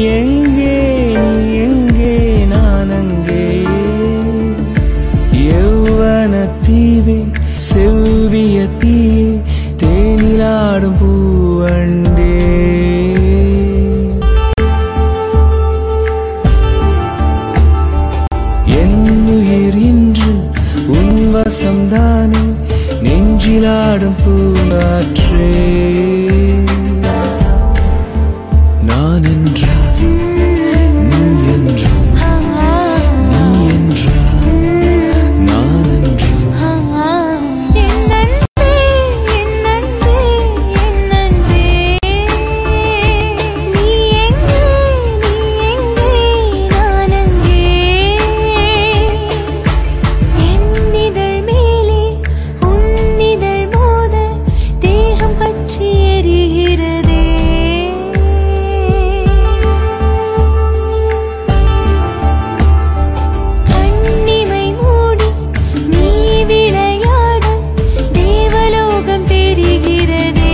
எங்கே நீ எங்கே நான் அங்கே யௌவன தீவே செவ்விய தீயே தேனிலாடும் பூவண்டே என்னுயிர் இன்று உன் வசம்தானே நெஞ்சிலாடும் பூங்காற்றே நான் என்றால் நீ என்றால் நீ என்றால் நான் என்றால் என் நண்பே என் நண்பே என் நண்பே நீ எங்கே நீ எங்கே நான் அங்கே என் இதழ் மேலே உன் இதழ் மோத தேகம் பற்றி எரிகிறதே கண்ணிமை மூடி நீ விளையாட தேவலோகம் தெரிகிறதே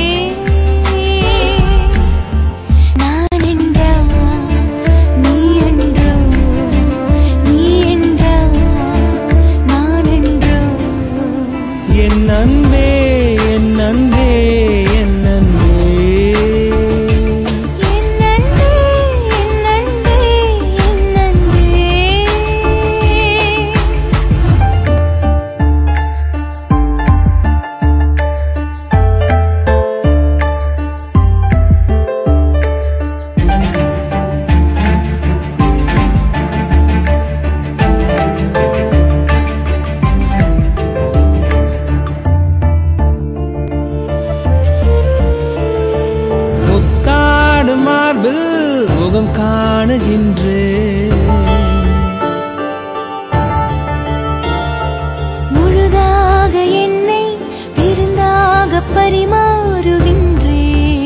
நான் என்றால் நீ என்றோ நீ என்றால் நான் என்றோ என் அன்பே என் அன்பே என் அன்பே என் நண்பே என் நண்பே என் நண்பே முத்தாடு மார்பில் முகம் காணுகின்றே முழுதாக என்னை விருந்தாக பரிமாறுகின்றே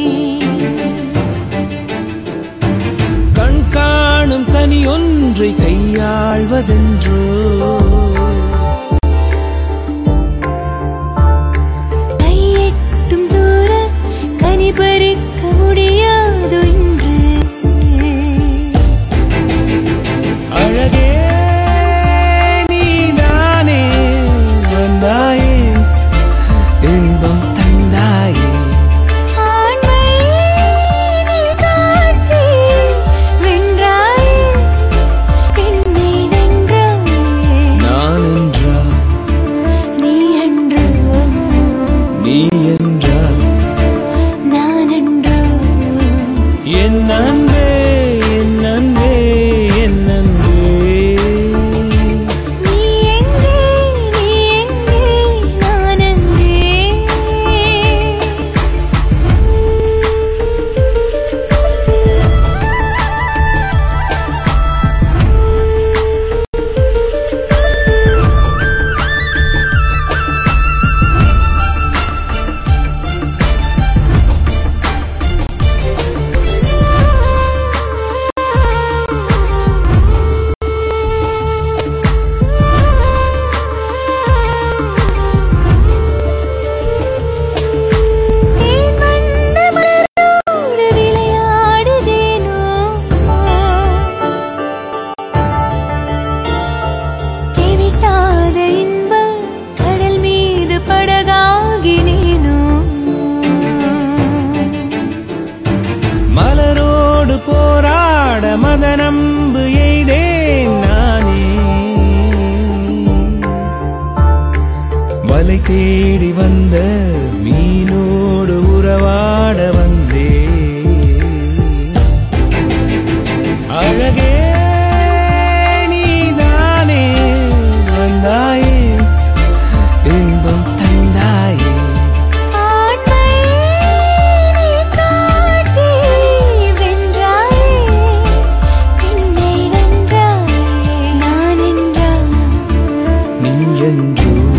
கண் காணும் கனி ஒன்றை கையாள்வதென்றோ கையெட்டும் தூர கனி பறிக்க முடியாது இன்று அழகே நீதானே வந்தாயே இன்பம் தந்தாயே ஆண்மை நீ காட்டி வென்றாயே பெண்ணை வென்றாயே நான் என்றால் நீ அன்றோ நீ என்றால் நான் அன்றோ என் அன்பே என் அன்பே என் அன்பே நீ எங்கே நீ எங்கே நான் அங்கே தேன் வண்டு மலரோடு விளையாடுதேனோ கேவிட்டாத இன்ப கடல் மீது படகாகினேனோ மலரோடு போராட மதனம்பு எய்தேன் நானே வலை தேடி வந்த மீனோடு உறவாட வந்தே அழகே நீதானே வந்தாயே இன்பம் தந்தாயே ஆண்மை நீ காட்டி வென்றாயே பெண்ணை வென்றாயே நான் என்றால் நீ என்றோ